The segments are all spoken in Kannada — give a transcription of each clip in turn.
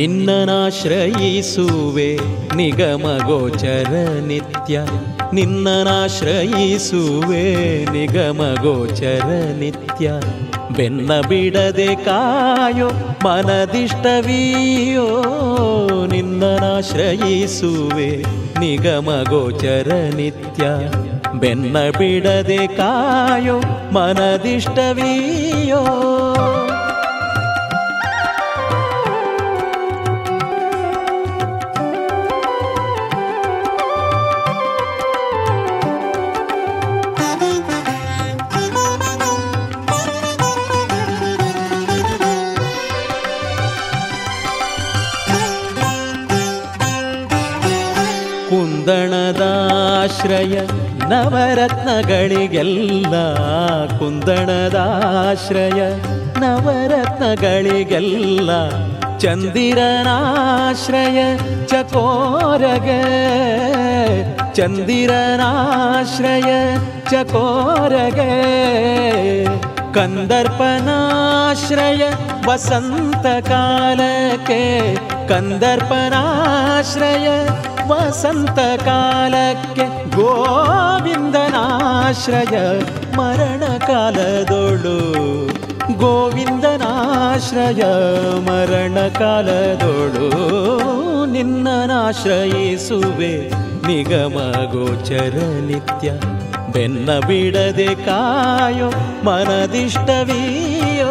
ನಿನ್ನನಾಶ್ರಯಿಸುವೆ ನಿಗಮ ಗೋಚರ ನಿತ್ಯ ನಿನ್ನನಾಶ್ರಯಿಸುವೆ ನಿಗಮ ಗೋಚರ ನಿತ್ಯ ಬೆನ್ನ ಬಿಡದೆ ಕಾಯೋ ಮನದಿಷ್ಟವಿಯೋ ನಿನ್ನನಾಶ್ರಯಿಸುವೆ ನಿಗಮ ಗೋಚರ ನಿತ್ಯ ಬೆನ್ನ ಬಿಡದೆ ಕಾಯೋ ಮನದಿಷ್ಟವಿಯೋ ಕುಂದಣದಾಶ್ರಯ ನವರತ್ನಗಳಿಗೆಲ್ಲ ಕುಂದಣದಾಶ್ರಯ ನವರತ್ನಗಳಿಗೆಲ್ಲ ಚಂದಿರನಾಶ್ರಯ ಚಕೋರಗೆ ಚಂದಿರನಾಶ್ರಯ ಚಕೋರಗೆ ಕಂದರ್ಪನಾಶ್ರಯ ವಸಂತ ಕಾಲಕ್ಕೆ ಕಂದರ್ಪನಾಶ್ರಯ ವಸಂತ ಕಾಲಕ್ಕೆ ಗೋವಿಂದನಾಶ್ರಯ ಮರಣ ಕಾಲದೊಳು ಗೋವಿಂದನಾಶ್ರಯ ಮರಣ ಕಾಲದೊಳು ನಿನ್ನನಾಶ್ರಯಿಸುವೆ ನಿಗಮ ಗೋಚರ ನಿತ್ಯ ಬೆನ್ನ ಬಿಡದೆ ಕಾಯೋ ಮನದಿಷ್ಟವಿಯೋ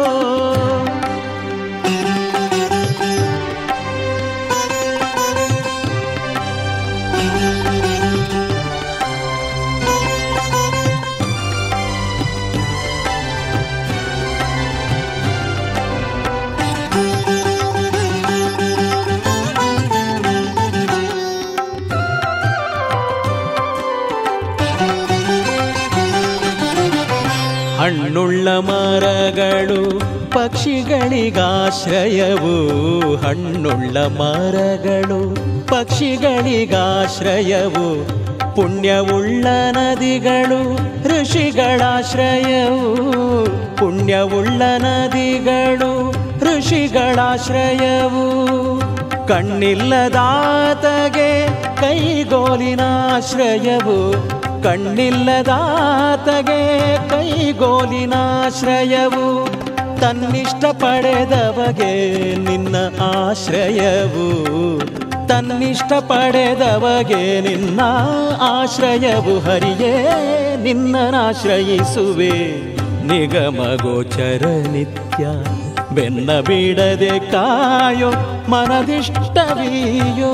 ಹಣ್ಣುಳ್ಳ ಮರಗಳು ಪಕ್ಷಿಗಳಿಗಾಶ್ರಯವು ಹಣ್ಣುಳ್ಳ ಮರಗಳು ಪಕ್ಷಿಗಳಿಗಾಶ್ರಯವು ಪುಣ್ಯವುಳ್ಳ ನದಿಗಳು ಋಷಿಗಳಾಶ್ರಯವು ಪುಣ್ಯವುಳ್ಳ ನದಿಗಳು ಋಷಿಗಳಾಶ್ರಯವು ಕಣ್ಣಿಲ್ಲದಾತಗೆ ಕೈಗೋಲಿನಾಶ್ರಯವು ಕಣ್ಣಿಲ್ಲದಾತಗೆ ಕೈಗೋಲಿನಾಶ್ರಯವು ತನ್ನಿಷ್ಟ ಪಡೆದವಗೆ ನಿನ್ನ ಆಶ್ರಯವು ತನ್ನಿಷ್ಟ ಪಡೆದವಗೆ ನಿನ್ನ ಆಶ್ರಯವು ಹರಿಯೇ ನಿನ್ನನಾಶ್ರಯಿಸುವೆ ನಿಗಮ ಗೋಚರ ನಿತ್ಯ ಬೆನ್ನ ಬಿಡದೆ ಕಾಯೋ ಮನದಿಷ್ಟವಿಯೋ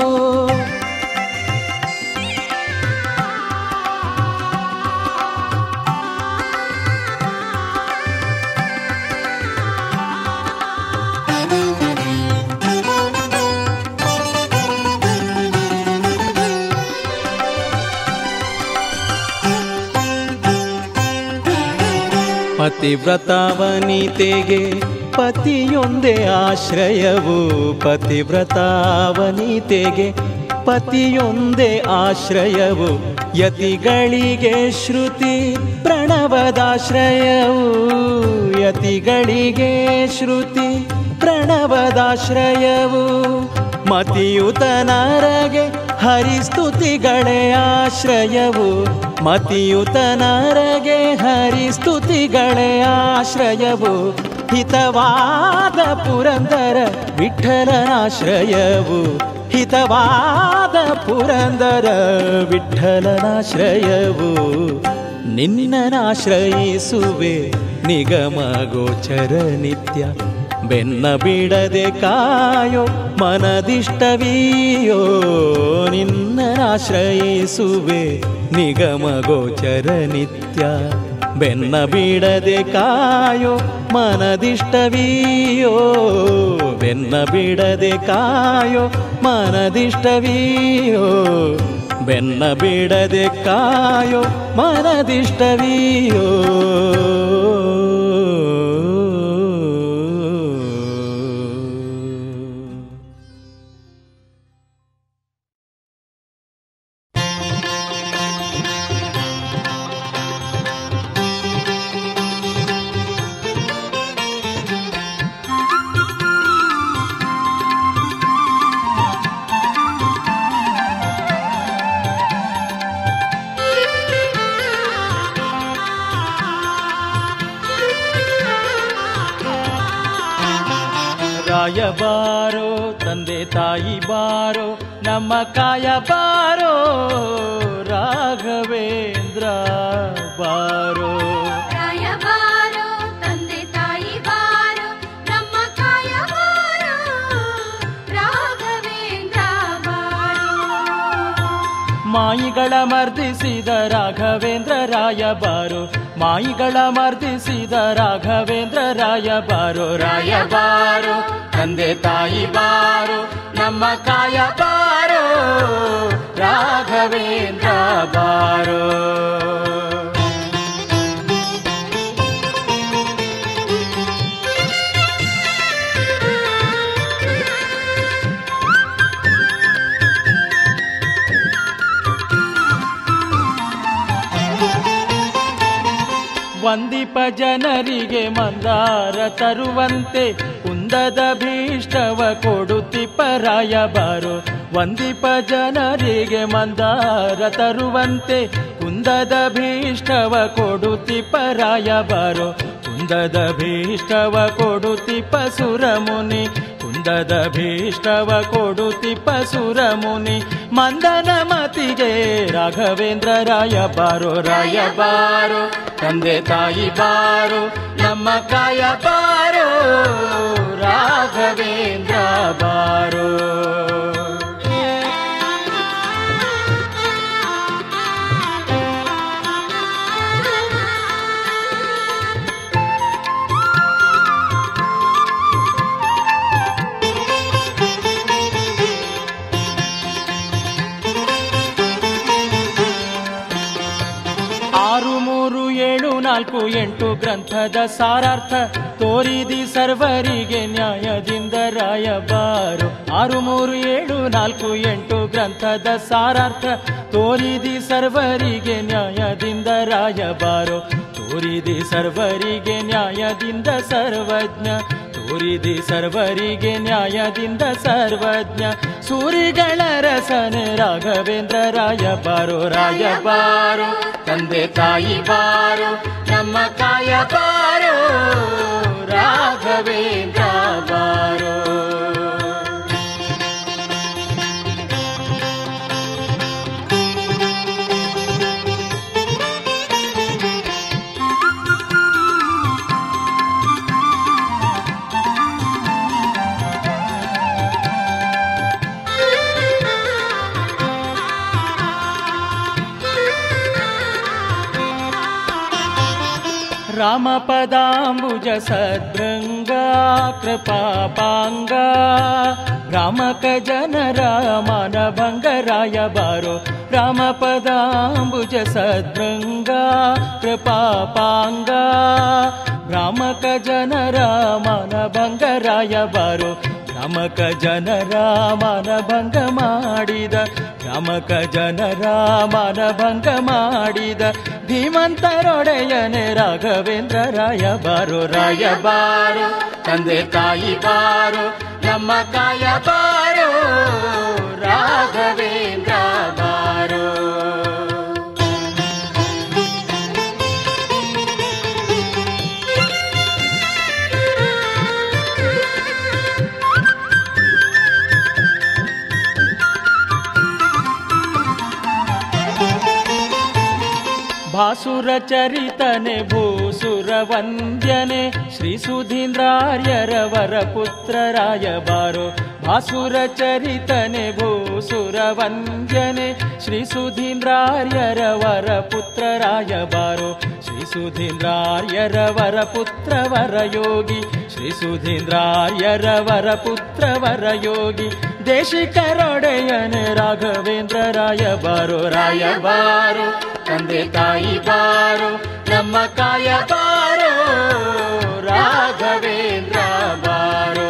ಪತಿವ್ರತಾವನಿತೆಗೆ ಪತಿಯೊಂದೇ ಆಶ್ರಯವು ಪತಿವ್ರತಾವನಿತೆಗೆ ಪತಿಯೊಂದೇ ಆಶ್ರಯವು ಯತಿಗಳಿಗೆ ಶ್ರುತಿ ಪ್ರಣವದಾಶ್ರಯವು ಯತಿಗಳಿಗೆ ಶ್ರುತಿ ಪ್ರಣವದಾಶ್ರಯವು ಮತಿಯುತನರಗೆ ಹರಿಸ್ತುತಿಗಳೇ ಆಶ್ರಯವು ಮತಿಯುತನರಗೆ ಹರಿಸ್ತುತಿಗಳೇ ಆಶ್ರಯವು ಹಿತವಾದ ಪುರಂದರ ವಿಠಲನಾಶ್ರಯವು ಹಿತವಾದ ಪುರಂದರ ವಿಠಲನಾಶ್ರಯವು ನಿನ್ನನಾಶ್ರಯಿಸುವೆ ನಿಗಮ ಗೋಚರ ನಿತ್ಯ ಬೆನ್ನ ಬಿಡದೆ ಕಾಯೋ ಮನದಿಷ್ಟವಿಯೋ ನಿನ್ನನಾಶ್ರಯಿಸುವೆ ನಿಗಮ ಗೋಚರ ನಿತ್ಯ ಬೆನ್ನ ಬಿಡದೆ ಕಾಯೋ ಮನದಿಷ್ಟವಿಯೋ ಬೆನ್ನ ಬಿಡದೆ ಕಾಯೋ ಮನದಿಷ್ಟವಿಯೋ ಬೆನ್ನ ಬಿಡದೆ ಕಾಯೋ ಮನದಿಷ್ಟವಿಯೋ ರಾಯ ಬಾರೋ ತಂದೆ ತಾಯಿ ಬಾರೋ ನಮ್ಮ ಕಾಯ ಬಾರೋ ರಾಘವೇಂದ್ರ ಬಾರೋ ರಾಯ ಬಾರೋ ತಂದೆ ತಾಯಿ ಬಾರೋ ನಮ್ಮ ಕಾಯ ಬಾರೋ ರಾಘವೇಂದ್ರ ಬಾರೋ ಮಾಯಿಗಳ ಮರ್ದಿಸಿದ ರಾಘವೇಂದ್ರ ರಾಯ ಬಾರೋ ಮಾಯಿಗಳ ಮರ್ದಿಸಿದ ರಾಘವೇಂದ್ರ ರಾಯ ಬಾರೋ ರಾಯ ಬಾರೋ ತಂದೆ ತಾಯಿ ಬಾರೋ ನಮ್ಮ ಕಾಯ ಬಾರೋ ರಾಘವೇಂದ್ರ ಬಾರೋ ವಂದಿಪ ಜನರಿಗೆ ಮಂದಾರ ತರುವಂತೆ ಕುಂದದ ಭೀಷ್ಟವ ಕೊಡುತ್ತಿಪ್ಪ ರಾಯ ಬಾರೋ ವಂದಿಪ ಜನರಿಗೆ ಮಂದಾರ ತರುವಂತೆ ಕುಂದದ ಭೀಷ್ಟವ ಕೊಡುತ್ತಿಪ್ಪ ರಾಯ ಬಾರೋ ಕುಂದದ ಭೀಷ್ಟವ ಕೊಡುತ್ತಿಪ್ಪ ಸುರಮುನಿ ಕುಂದದ ಭೀಷ್ಟವ ಕೊಡುತ್ತಿಪ್ಪ ಸುರಮುನಿ ಮಂದನ ಮತಿಗೆ ರಾಘವೇಂದ್ರ ರಾಯ ಬಾರೋ ರಾಯ ಬಾರೋ ತಂದೆ ತಾಯಿ ಬಾರೋ ನಮ್ಮ ಕಾಯ ಬಾರೋ ರಾಘವೇಂದ್ರ ಬಾರೋ ಆರು ಮೂರು ಏಳು ನಾಲ್ಕು ಎಂಟು ಗ್ರಂಥದ ಸಾರಾರ್ಥ ತೋರಿದಿ ಸರ್ವರಿಗೆ ನ್ಯಾಯದಿಂದ ರಾಯಬಾರು ಆರು ಮೂರು ಏಳು ನಾಲ್ಕು ಎಂಟು ಗ್ರಂಥದ ಸಾರಾರ್ಥ ತೋರಿದಿ ಸರ್ವರಿಗೆ ನ್ಯಾಯದಿಂದ ರಾಯಬಾರು ತೋರಿದಿ ಸರ್ವರಿಗೆ ನ್ಯಾಯದಿಂದ ಸರ್ವಜ್ಞ ತೋರಿದಿ ಸರ್ವರಿಗೆ ನ್ಯಾಯದಿಂದ ಸರ್ವಜ್ಞ ಸೂರಿಗಳ ರಸನೆ ರಾಘವೇಂದ್ರ ರಾಯ ಬಾರೋ ರಾಯ ಬಾರೋ ತಂದೆ ತಾಯಿ ಬಾರೋ ನಮ್ಮ ಕಾಯ ಬಾರೋ ರಾಘವೇಂದ್ರ ಬಾರೋ ರಾಮಪದಾಂಬುಜ ಸದ್ಭೃಂಗ ಕೃಪಾಪಾಂಗ ರಾಮಕ ಜನರ ಮನಭಂಗರಾಯ ಬಾರೋ ರಾಮಪದಾಂಬುಜ ಸದ್ಭೃಂಗ ಕೃಪಾಪಾಂಗ ರಾಮಕ ಜನರ ಮನಭಂಗರಾಯ ಬಾರೋ ರಾಮಕ ಜನರ ಮನಭಂಗ ಮಾಡಿದ ರಾಮಕ ಜನರ ಮನಭಂಗ ಮಾಡಿದ ಧೀಮಂತರೊಡೆಯನೆ ರಾಘವೇಂದ್ರ ರಾಯ ಬಾರೋ ರಾಯ ಬಾರೋ ತಂದೆ ತಾಯಿ ಬಾರೋ ನಮ್ಮ ಕಾಯ ಬಾರೋ ರಾಘವೇಂದ್ರ ಬಾರೋ ಭಾಸುರ ಚರಿತನೆ ಭೂಸುರ ವಂದ್ಯನೆ ಶ್ರೀ ಸುಧೀಂದ್ರಾರ್ಯರ ವರ ಪುತ್ರರಾಯ ಬಾರೋ ಭಾಸುರ ಚರಿತನೆ ಭೂಸುರ ವಂದ್ಯನೆ ಶ್ರೀ ಸುಧೀಂದ್ರಾರ್ಯರ ವರ ಪುತ್ರರಾಯ ಬಾರೋ ಶ್ರೀ ಸುಧೀಂದ್ರಾರ್ಯರ ವರ ಪುತ್ರ ವರ ಯೋಗಿ ಶ್ರೀ ಸುಧೀಂದ್ರಾರ್ಯರ ವರ ಪುತ್ರ ವರ ಯೋಗಿ ದೇಶಿಕರೊಡೆಯನೆ ರಾಘವೇಂದ್ರ ರಾಯ ಬಾರೋ ರಾಯ ಬಾರೋ ತಂದೆ ತಾಯಿ ಬಾರೋ ನಮ್ಮ ಕಾಯ ಬಾರೋ ರಾಘವೇಂದ್ರ ಬಾರೋ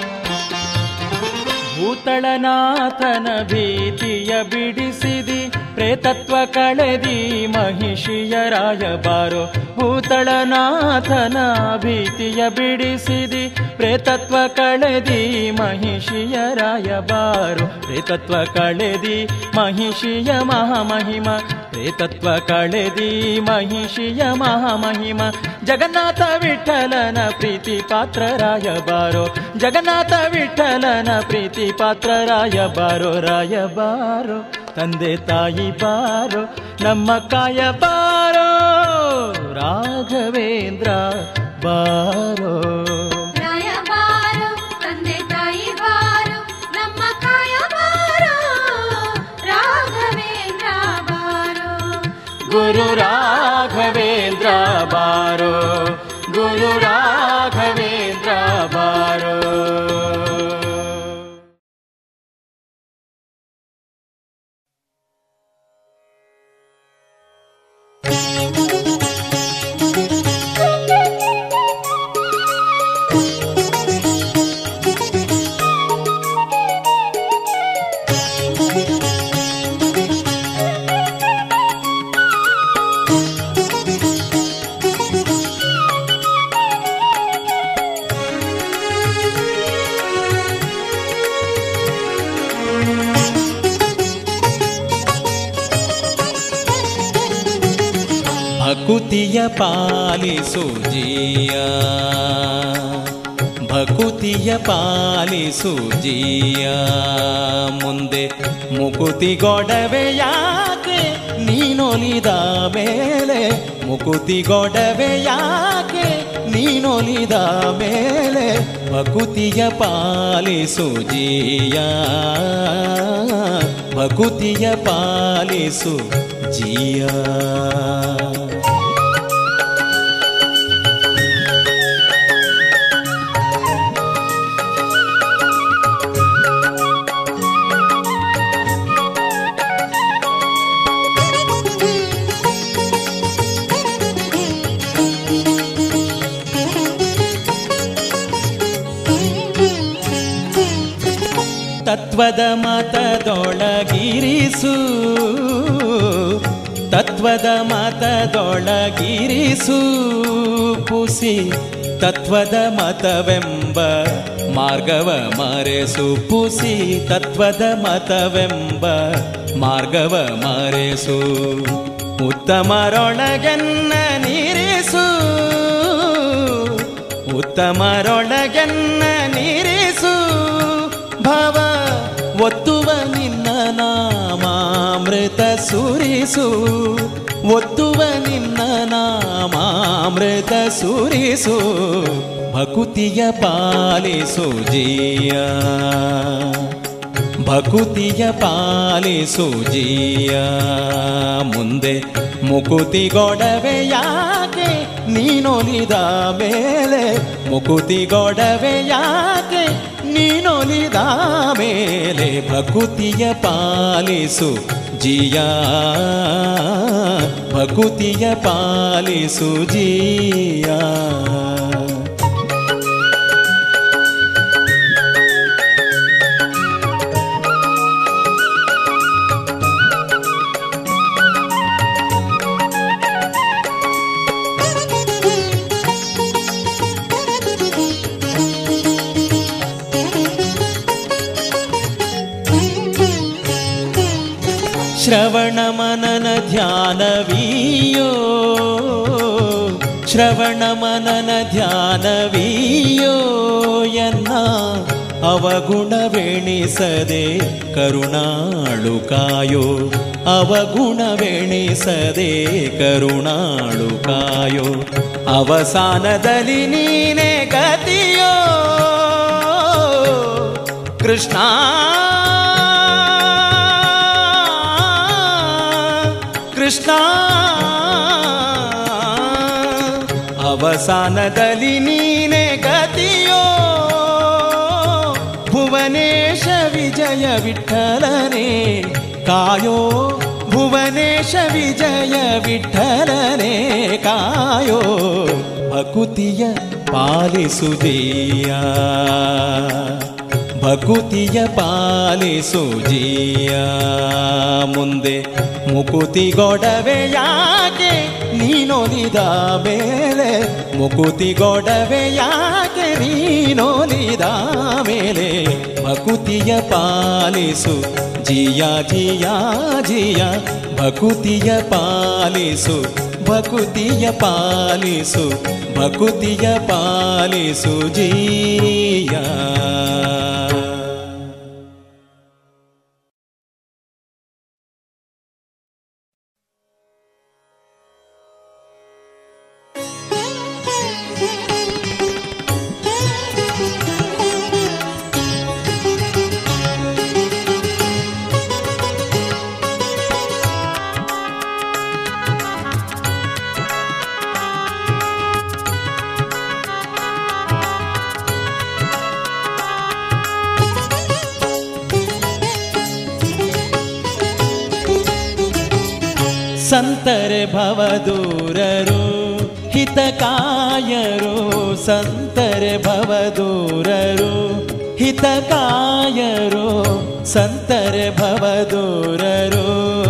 ಭೂತಳನಾಥನ ಭೀತಿಯ ಬಿಡಿಸಿದಿ ಪ್ರೇತತ್ವ ಕಳೆದಿ ಮಹಿಷಿಯ ರಾಯಬಾರೋ ಭೂತಳನಾಥನ ಭೀತಿಯ ಬಿಡಿಸಿದಿ ಪ್ರೇತತ್ವ ಕಳೆದಿ ಮಹಿಷಿಯ ರಾಯಬಾರೋ ಪ್ರೇತತ್ವ ಕಳೆದಿ ಮಹಿಷಿಯ ಮಹಾಮಹಿಮ ಪ್ರೇತತ್ವ ಕಳೆದಿ ಮಹಿಷಿಯ ಮಹಾಮಹಿಮ ಜಗನ್ನಾಥ ವಿಠಲನ ಪ್ರೀತಿ ಪಾತ್ರ ರಾಯಬಾರೋ ಜಗನ್ನಾಥ ವಿಠಲನ ಪ್ರೀತಿ ಪಾತ್ರ ರಾಯಬಾರೋ ರಾಯಬಾರೋ ತಂದೆ ತಾಯಿ ಬಾರೋ ನಮ್ಮ ಕಾಯ ಬಾರೋ ರಾಘವೇಂದ್ರ ಬಾರೋ ರಾಯಬಾರು ತಂದೆ ತಾಯಿ ಬಾರು ನಮ್ಮ ಕಾಯ ಬಾರು ರಾಘವೇಂದ್ರ ಬಾರು ಗುರು ರಾಘವೇಂದ್ರ ಬಾರೋ ಗುರು ರಾಘವೇಂದ್ರ ಬಾರೋ ಭಕುತಿಯ ಪಾಲಿಸು ಜೀಯ ಭಕುತಿಯ ಪಾಲಿಸು ಜೀಯ ಮುಂದೆ ಮುಕುತಿ ಗೊಡವೆ ಯಾಕೆ ನೀನೊಲಿದ ಮೇಲೆ ಮುಕುತಿ ಗೊಡವೆ ಯಾಕೆ ನೀನೊಲಿದ ಮೇಲೆ ಭಕುತಿಯ ಪಾಲಿಸು ಜೀಯ ಭಕುತಿಯ ಪಾಲಿಸು ಜೀಯ ತತ್ವದ ಮತದೊಳಗಿರಿಸು ತತ್ವದ ಮತದೊಳಗಿರಿಸು ಪುಸಿ ತತ್ವದ ಮತವೆಂಬ ಮಾರ್ಗವ ಮರೆಸು ಪುಸಿ ತತ್ವದ ಮತವೆಂಬ ಮಾರ್ಗವ ಮರೆಸು ಉತ್ತಮರೊಳಗೆನ್ನ ನೀರಿಸು ಉತ್ತಮರೊಳಗೆನ್ನ ನೀರಿಸು ಭವ ಒತ್ತುವ ನಿನ್ನ ನಾಮಾಮೃತ ಸುರಿಸು ಒತ್ತುವ ನಿನ್ನ ನಾಮಾಮೃತ ಸುರಿಸು ಭಕುತಿಯ ಪಾಲಿಸು ಜೀಯ ಭಕುತಿಯ ಪಾಲಿಸು ಜೀಯ ಮುಂದೆ ಮುಕುತಿ ಗೊಡವೆ ಯಾಕೆ ನೀನೊಲಿದ ಮೇಲೆ ಮುಕುತಿ ಗೊಡವೆ ಯಾಕೆ ನೀನೊಲಿದ ಮೇಲೆ ಭಕುತಿಯ ಪಾಲಿಸು ಜಿಯ ಭಕುತಿಯ ಪಾಲಿಸು ಜಿಯ ಶ್ರವಣ ಮನನ ಧ್ಯಾನವೀಯೋ ಶ್ರವಣ ಮನನ ಧ್ಯಾನವೀಯೋ ಎನ್ನ ಅವಗುಣವೆಣಿಸದೆ ಕರುಣಾಳು ಕಾಯೋ ಅವಗುಣವೆಣಿಸದೆ ಕರುಣಾಳು ಕಾಯೋ ಅವಸಾನದಲ್ಲಿ ನೀನೆ ಗತಿಯೋ ಕೃಷ್ಣ ಕೃಷ್ಣ ಅವಸಾನದಲ್ಲಿ ನೀನೆ ಗತಿಯೋ ಭುವನೇಶ ವಿಜಯ ವಿಠಲನೆ ಕಾಯೋ ಭುವನೇಶ ವಿಜಯ ವಿಠಲನೆ ಕಾಯೋ ಭಕುತಿಯ ಪಾಲಿಸುದೀಯ ಭಕುತಿಯ ಪಾಲಿಸು ಜೀಯ ಮುಂದೆ ಮುಕುತಿ ಗೊಡವೆ ಯಾಕೆ ನೀನೊಲಿದ ಮೇಲೆ ಮುಕುತಿ ಗೊಡವೆ ಯಾಕೆ ನೀನೊಲಿದ ಮೇಲೆ ಭಕುತಿಯ ಪಾಲಿಸು ಜಿಯ ಜಿಯ ಜಿಯ ಭಕುತಿಯ ಪಾಲಿಸು ಭಕುತಿಯ ಪಾಲಿಸು ಭಕುತಿಯ ಪಾಲಿಸು ಜೀಯ ಸಂತರೆ ಭವದೂರರು ಹಿತಕಾಯರು ಸಂತರೆ ಭವದೂರರು ಹಿತಕಾಯರು ಸಂತರೆ ಭವದೂರರು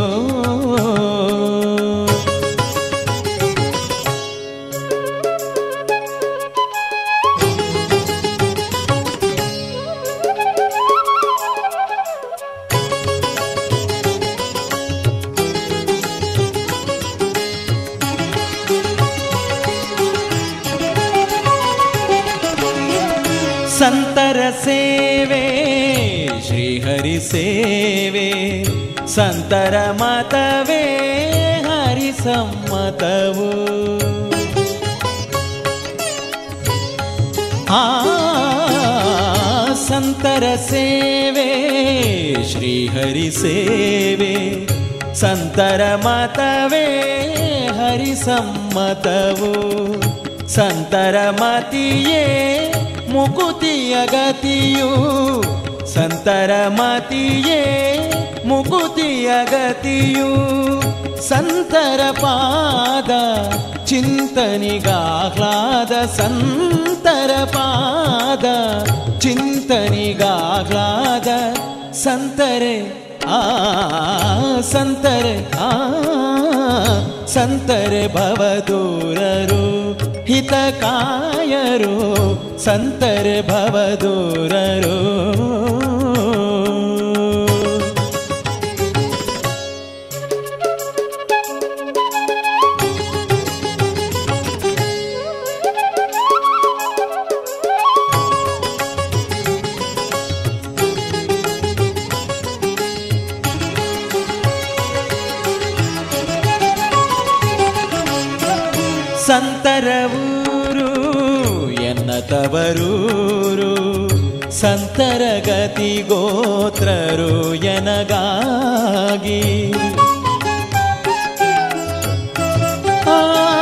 ಸಂತರ ಸೇವೆ ಶ್ರೀಹರಿ ಸೇವೆ ಸಂತರ ಮತವೇ ಹರಿ ಸಮ್ಮತವು ಆ ಸಂತರ ಸೇವೆ ಶ್ರೀಹರಿ ಸೇವೆ ಸಂತರ ಮತವೇ ಹರಿ ಸಮ್ಮತವು ಸಂತರ ಮತಿಯೇ ಮುಕುತಿಯ ಗತಿಯು ಸಂತರ ಮತಿಯೇ ಮುಕುತಿಯ ಗತಿಯು ಸಂತರ ಪಾದ ಚಿಂತನಿಗಾಹ್ಲಾದ ಸಂತರ ಪಾದ ಚಿಂತನಿಗಾಹ್ಲಾದ ಸಂತರೆ ಆ ಸಂತರೆ ಆ ಸಂತರೆ ಭವದೂರರು ಹಿತಕಾಯರು ಸಂತರೆ ಭವದೂರರು ಸಂತರ ಊರು ಎನ್ನ ತವರೂರು ಸಂತರ ಗತಿ ಗೋತ್ರರು ಎನಗಾಗಿ ಆ,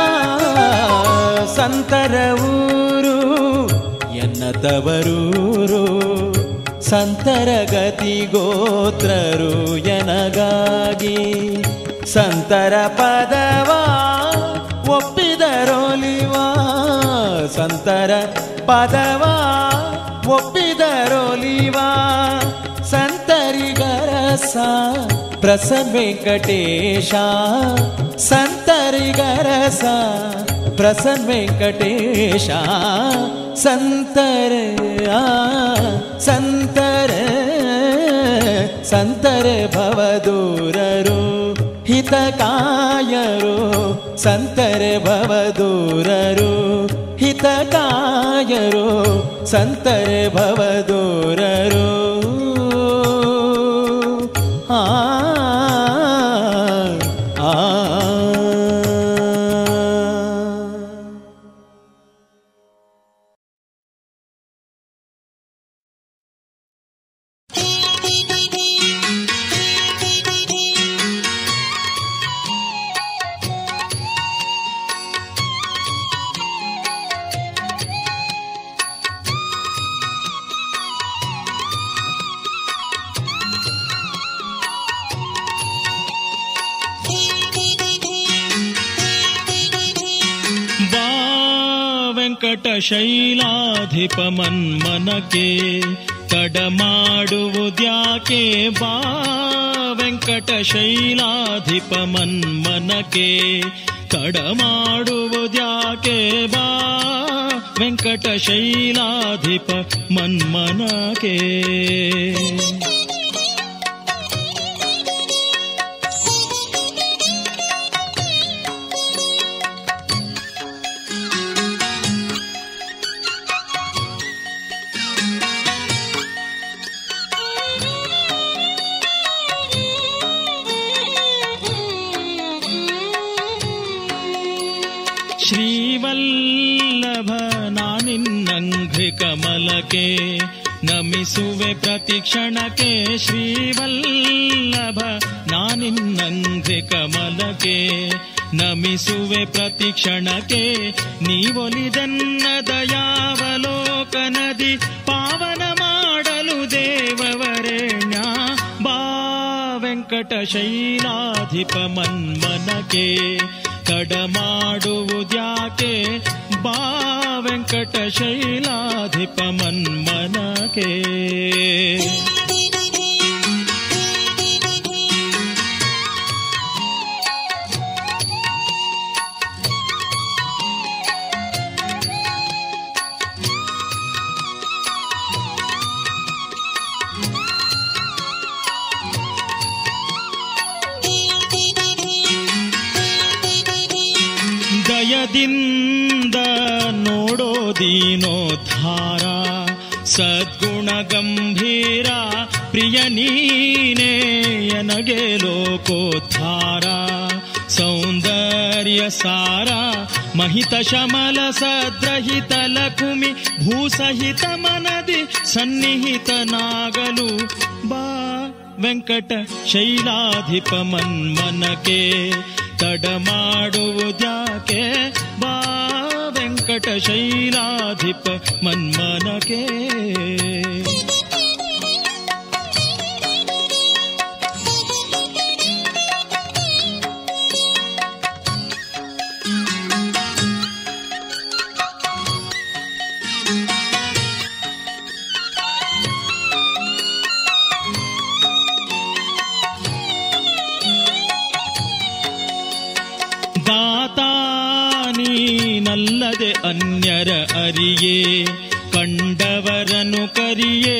ಸಂತರ ಊರು ಎನ್ನ ತವರೂರು ಸಂತರ ಗತಿ ಗೋತ್ರರು ಎನಗಾಗಿ ಸಂತರ ಪದವಾ ಒಪ್ಪಿದರೋಲಿವಾ ಸಂತರ ಪದವಾ ಒಪ್ಪಿದರೋಲಿವಾ ಸಂತರಿಗರಸ ಪ್ರಸನ್ನ ವೆಂಕಟೇಶ ಸಂತರಿಗರಸ ಪ್ರಸನ್ನ ವೆಂಕಟೇಶ ಸಂತರ ಆ, ಸಂತರ ಸಂತರ ಭವದೂರರು ಹಿತಕಾಯರು ಸಂತರೆ ಭವದೂರರು ಹಿತಕಾಯರು ಸಂತರೆ ಭವದೂರರು ಆ ಆ ವಾ ವೆಂಕಟ ಶೈಲಾಧಿಪ ಮನ್ಮನಕೆ ತಡ ಮಾಡುವುದ್ಯಾಕೆ ಬಾ ವೆಂಕಟ ಶೈಲಾಧಿಪ ಮನ್ಮನಕೆ ತಡ ಮಾಡುವುದ್ಯಾಕೆ ಬಾ ವೆಂಕಟ ಶೈಲಾಧಿಪ ಮನ್ಮನಕೆ ಶ್ರೀವಲ್ಲಭ ನಾನಿನ್ನಂಘ್ರಿ ಕಮಲಕ್ಕೆ ನಮಿಸುವೆ ಪ್ರತಿಕ್ಷಣಕ್ಕೆ ಶ್ರೀವಲ್ಲಭ ನಾನಿನ್ನಂಘ್ರಿ ಕಮಲಕ್ಕೆ ನಮಿಸುವೆ ಪ್ರತಿಕ್ಷಣಕ್ಕೆ ನೀವೊಲಿದನ್ನ ದಯಾವಲೋಕನದಿ ಪಾವನ ಮಾಡಲು ದೇವವರೆಣ್ಯ ಬಾ ವೆಂಕಟ ಶೈಲಾಧಿಪ ಮನ್ಮನಕೆ ತಡ ಮಾಡುವುದ್ಯಾಕೆ ಬಾ ವೆಂಕಟ ಶೈಲಾಧಿಪ ಮನ್ಮನಕೆ ದಯದಿಂದ ನೋಡೋದೀನೋದ್ಧಾರ ಸದ್ಗುಣ ಗಂಭೀರ ಪ್ರಿಯ ನೀನೇ ಎನಗೆ ಲೋಕೋದ್ಧಾರ ಸೌಂದರ್ಯ ಸಾರ ಮಹಿತ ಶಮಲ ಸದ್ರಹಿತ ಲಕುಮಿ ಭೂಸಹಿತ ಮನದಿ ಸನ್ನಿಹಿತನಾಗಲು ಬಾ ವೆಂಕಟ ಶೈಲಾಧಿಪ ಮನ್ಮನಕೆ ತಡ ಮಾಡುವುದ್ಯಾಕೆ ಬಾ ವೆಂಕಟ ಶೈಲಾಧಿಪ ಮನ್ಮನಕೆ ದಾತಾನೀನಲ್ಲದೆ ಅನ್ಯರ ಅರಿಯೇ ಕಂಡವರನು ಕರಿಯೇ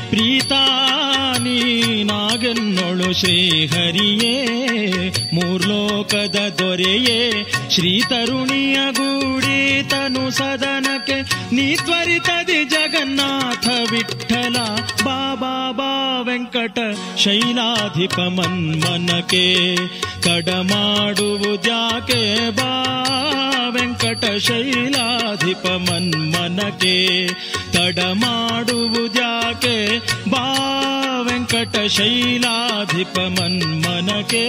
ಪ್ರೀತಾನೀನಾಗೆನ್ನೊಳು ಶ್ರೀಹರಿಯೇ ಮೂರ್ಲೋಕದ ದೊರೆಯೇ ಶ್ರೀ ತರುಣಿಯ ಗೂಡಿ ತನು ಸದನಕ್ಕೆ ನೀ ತ್ವರಿತದಿ ಜಗನ್ನಾಥ ವಿಠಲ ಬಾಬಾ ಬಾ ವೆಂಕಟ ಶೈಲಾಧಿಪ ಮನ್ಮನಕೆ ತಡ ಮಾಡುವುದ್ಯಾಕೆ ಬಾ ವೆಂಕಟ ಶೈಲಾಧಿಪ ಮನ್ಮನಕೆ ತಡ ಮಾಡುವುದ್ಯಾಕೆ ಬಾ ವೆಂಕಟ ಶೈಲಾಧಿಪ ಮನ್ಮನಕೆ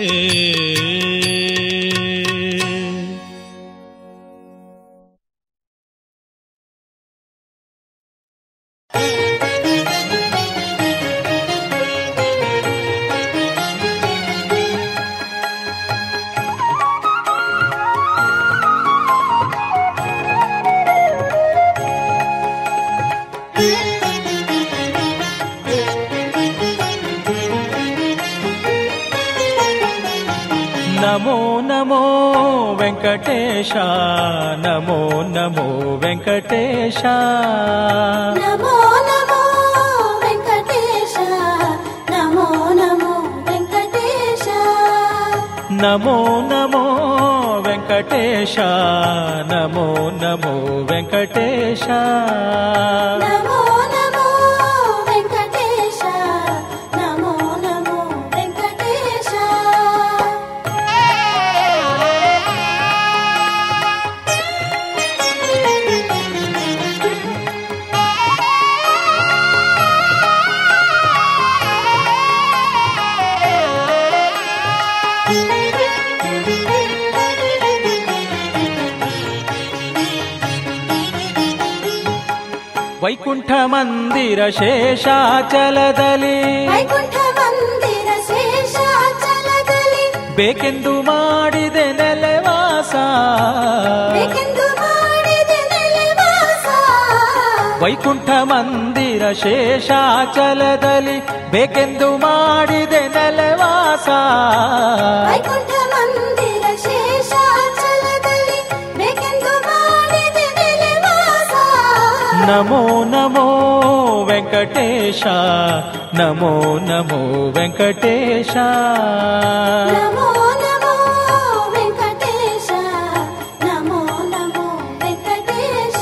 ನಮೋ ನಮೋ ವೆಂಕಟೇಶ ನಮೋ ನಮೋ ವೆಂಕಟೇಶ ನಮೋ ನಮೋ ವೆಂಕಟೇಶ ನಮೋ ನಮೋ ವೆಂಕಟೇಶ ನಮೋ ನಮೋ ವೆಂಕಟೇಶ ನಮೋ ನಮೋ ವೆಂಕಟೇಶ ನಮೋ ನಮೋ ವೆಂಕಟೇಶ ನಮೋ ನಮೋ ವೆಂಕಟೇಶ ವೈಕುಂಠ ಮಂದಿರ ಶೇಷಾಚಲದಲ್ಲಿ ವೈಕುಂಠ ಮಂದಿರ ಶೇಷಾಚಲದಲ್ಲಿ ಬೇಕೆಂದು ಮಾಡಿದೆ ನೆಲೆವಾಸ ಬೇಕೆಂದು ಮಾಡಿದೆ ನೆಲೆವಾಸ ವೈಕುಂಠ ಮಂದಿರ ಶೇಷಾಚಲದಲ್ಲಿ ಬೇಕೆಂದು ಮಾಡಿದೆ ನೆಲವಾಸ ವೈಕುಂಠ ಮಂದಿರ ಶೇಷಾಚಲದಲ್ಲಿ ಬೇಕೆಂದು ಮಾಡಿದೆ ನೆಲೆವಾಸ ನಮೋ ನಮೋ ವೆಂಕಟೇಶ ನಮೋ ನಮೋ ವೆಂಕಟೇಶ ನಮೋ ನಮೋ ವೆಂಕಟೇಶ ನಮೋ ನಮೋ ವೆಂಕಟೇಶ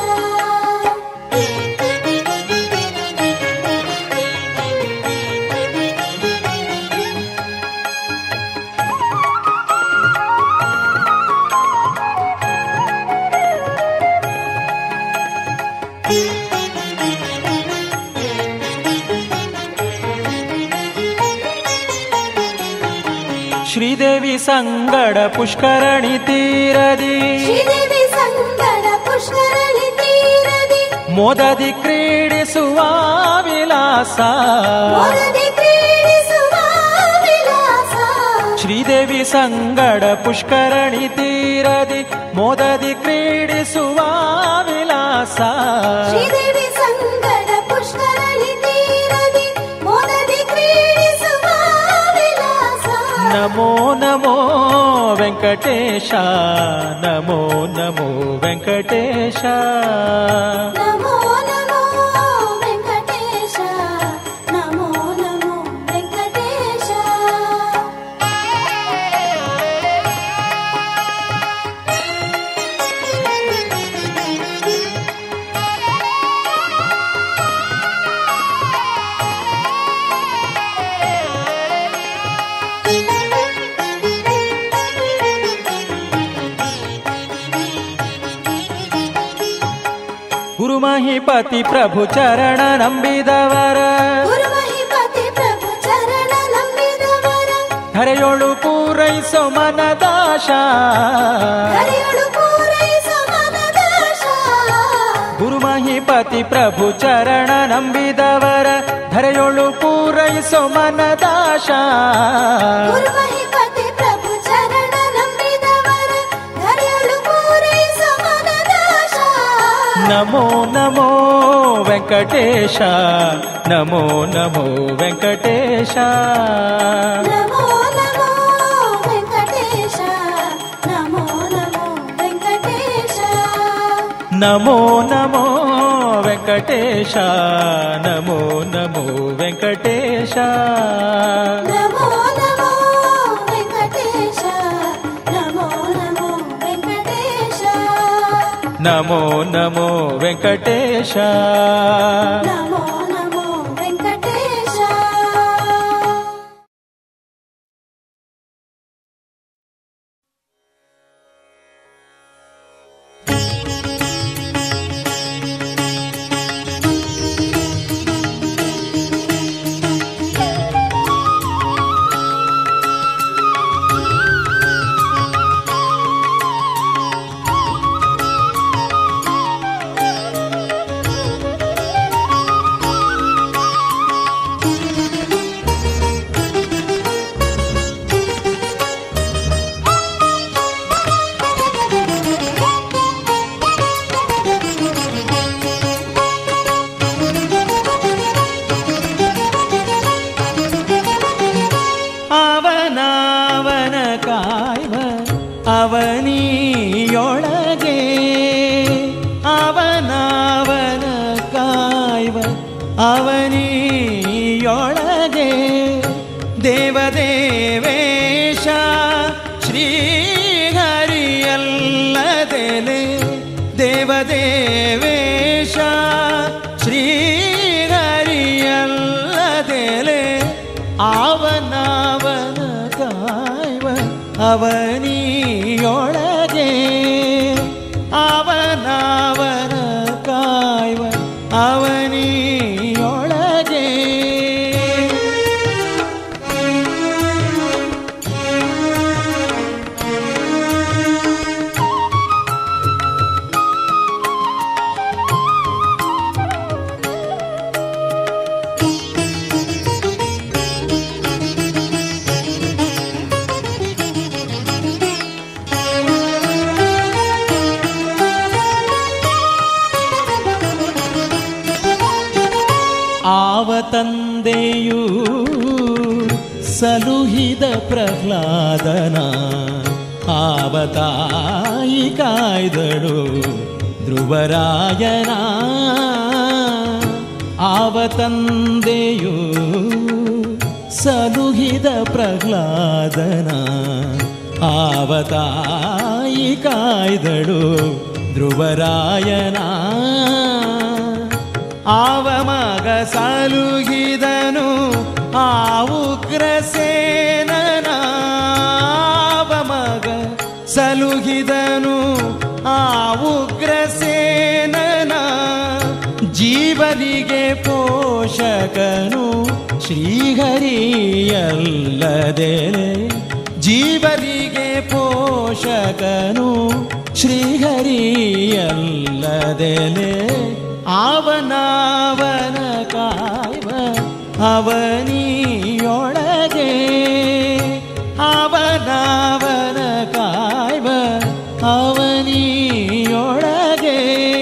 ಶ್ರೀದೇವಿ ಸಂಗಡ ಪುಷ್ಕರಣಿ ತೀರದಿ ಶ್ರೀದೇವಿ ಸಂಗಡ ಪುಷ್ಕರಣಿ ತೀರದಿ ಮೋದದಿ ಕ್ರೀಡಿಸುವ ವಿಲಾಸ ಮೊರದಿ ಕ್ರೀಡಿಸುವ ವಿಲಾಸ ಶ್ರೀದೇವಿ ಸಂಗಡ ಪುಷ್ಕರಣಿ ತೀರದಿ ಮೋದದಿ ಕ್ರೀಡಿಸುವ ವಿಲಾಸ ಶ್ರೀದೇವಿ ಸಂಗಡ ಪುಷ್ಕರಣಿ ತೀರದಿ ಮೊರದಿ ಕ್ರೀಡಿಸುವ ವಿಲಾಸ ನಮೋ ನಮೋ ವೆಂಕಟೇಶ ನಮೋ ನಮೋ ವೆಂಕಟೇಶ ನಮೋ ನಮೋ ವೆಂಕಟೇಶ ನಮೋ ನಮೋ ವೆಂಕಟೇಶ ಗುರು ಮಹಿಪತಿ ಪ್ರಭು ಚರಣ ನಂಬಿದವರ ಗುರು ಮಹಿಪತಿ ಪ್ರಭು ಚರಣ ನಂಬಿದವರ ಧರೆಯೊಳು ಪೂರೈಸೋ ಮನದಾಶ ಕರೆಯೊಳು ಪೂರೈಸೋ ಮನದಾಶ ಗುರು ಮಹಿಪತಿ ಪ್ರಭು ಚರಣ ನಂಬಿದವರ ಧರೆಯೊಳು ಪೂರೈಸೋ ಮನದಾಶ ಗುರು ಮಹಿಪತಿ ಪ್ರಭು ಚರಣ ನಂಬಿದವರ ಕರೆಯೊಳು ಪೂರೈಸೋ ಮನದಾಶ ನಮೋ ನಮೋ ವೆಂಕಟೇಶ ನಮೋ ನಮೋ ವೆಂಕಟೇಶ ನಮೋ ನಮೋ ವೆಂಕಟೇಶ ನಮೋ ನಮೋ ವೆಂಕಟೇಶ ನಮೋ ನಮೋ ವೆಂಕಟೇಶ ನಮೋ ನಮೋ ವೆಂಕಟೇಶ ನಮೋ ನಮೋ ವೆಂಕಟೇಶ ನಮೋ ನಮೋ ವೆಂಕಟೇಶ ನಮೋ ನಮೋ ವೆಂಕಟೇಶ ನಮೋ ನಮೋ ವೆಂಕಟೇಶ ಅವನವನ ಕಾಯ್ವ ಅವನಿಯೊಳಗೆ ಅವನವನ ಕಾಯ್ವ ಅವನಿಯೊಳಗೆ ದೇವದೇವೇಶ ಶ್ರೀಹರಿಯಲ್ಲದೆಲೆ ದೇವದೇವೇಶ ಶ್ರೀಹರಿಯಲ್ಲದೆಲೆ ಅವನವನ ಕಾಯ್ವ ಅವನಿಯೊಳಗೆ ಅವನವನ ಕಾಯ್ವ ಅವನಿಯೊಳಗೆ ಆವ ತಂದೆಯೂ ಸಲುಹಿದ ಪ್ರಹ್ಲಾದನ ಆವ ತಾಯಿ ಕಾಯ್ದಳು ಧ್ರುವರಾಯನ ಆವ ತಂದೆಯೂ ಸಲುಹಿದ ಪ್ರಹ್ಲಾದನ ಆವ ತಾಯಿ ಕಾಯ್ದಳು ಧ್ರುವರಾಯನ ಆವ ಮಗ ಸಲುಹಿದನು ಆ ಉಗ್ರಸೇನನ ಆವ ಮಗ ಸಲುಹಿದನು ಆ ಉಗ್ರಸೇನನ ಜೀವನಿಗೆ ಪೋಷಕನು ಶ್ರೀಹರಿಯಲ್ಲದೆ ಜೀವನಿಗೆ ಪೋಷಕನು ಶ್ರೀಹರಿಯಲ್ಲದೆಲೆ ಅವನವನ ಕಾಯ್ವ ಅವನಿಯೊಳಗೆ ಅವನವನ ಕಾಯ್ವ ಅವನಿಯೊಳಗೆ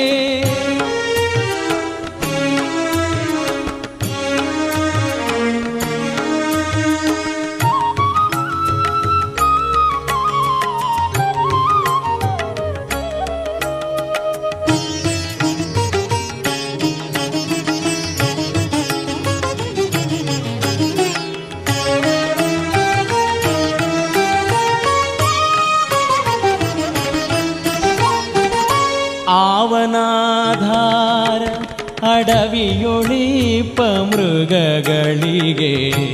ಆವನಾಧಾರ ಅಡವಿಯೊಳಿಪ ಮೃಗಗಳಿಗೆ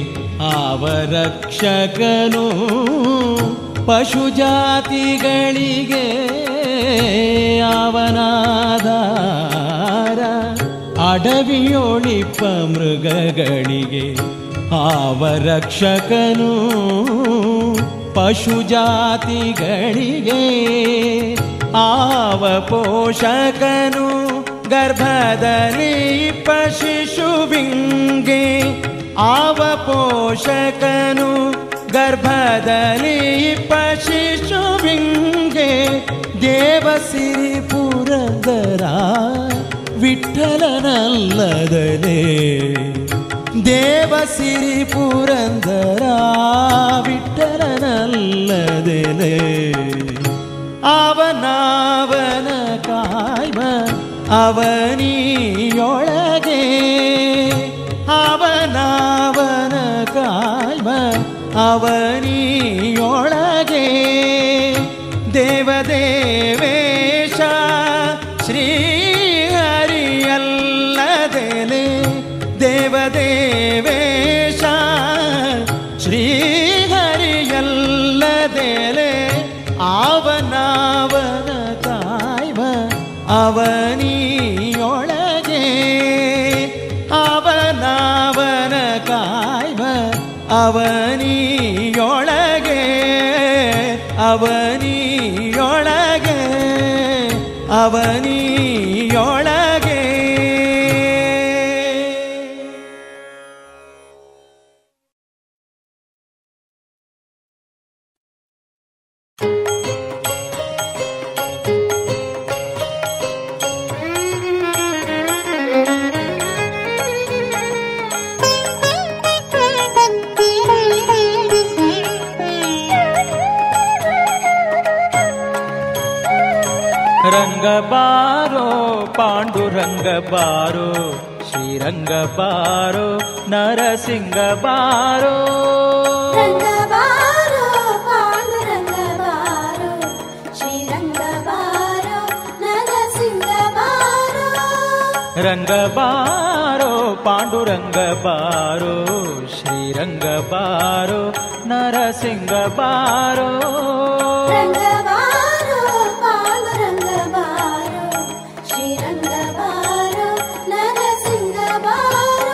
ಆವರಕ್ಷಕನು ಪಶು ಜಾತಿಗಳಿಗೆ ಅವನಾಧಾರ ಅಡವಿಯೊಳಿಪ ಮೃಗಗಳಿಗೆ ಆವರಕ್ಷಕನು ಪಶು ಜಾತಿಗಳಿಗೆ ಆವ ಪೋಷಕನು ಗರ್ಭದಲ್ಲಿ ಪಶಿಶುವಿಂಗೆ ಆವ ಪೋಷಕನು ಗರ್ಭದಲ್ಲಿ ಪಶಿಶುವಿಂಗೆ ದೇವಸಿರಿ ಪುರಂದರ ವಿಠಲನಲ್ಲದಲೇ ದೇವಸಿರಿ ಪುರಂದರ ವಿಠಲನಲ್ಲದೆಲೆ ಅವನವನ ಕಾಯ್ವ ಅವನಿಯೊಳಗೆ ಅವನವನ ಕಾಯ್ವ ಅವನಿಯೊಳಗೆ ದೇವದೇವೇಶ ಶ್ರೀ ಹರಿಯಲ್ಲದೆಲೆ ದೇವದೇವೇಶ ಶ್ರೀ ಹರಿಯಲ್ಲದೆಲೆ ಅವನವನ ಕಾಯ್ವ ಅವನಿಯೊಳಗೆ ಅವನವನ ಕಾಯ್ವ ಅವನಿಯೊಳಗೆ ಅವನಿಯೊಳಗೆ ಅವನಿಯೊಳಗೆ ರಂಗ ಬಾರೋ ಪಾಂಡುರಂಗ ಬಾರೋ ಶ್ರೀರಂಗ ಬಾರೋ ನರಸಿಂಗ ಬಾರೋ ರಂಗಬಾರೋ ಪಾಂಡುರಂಗಬಾರೋ ಶ್ರೀರಂಗಬಾರೋ ನರಸಿಂಗಬಾರೋ ರಂಗ ಬಾರೋ ಪಾಂಡುರಂಗ ಬಾರೋ ಶ್ರೀರಂಗ ಬಾರೋ ನರಸಿಂಗ ಬಾರೋ ರಂಗಬಾರೋ ಪಾಂಡುರಂಗಬಾರೋ ಶ್ರೀರಂಗಬಾರೋ ನರಸಿಂಗಬಾರೋ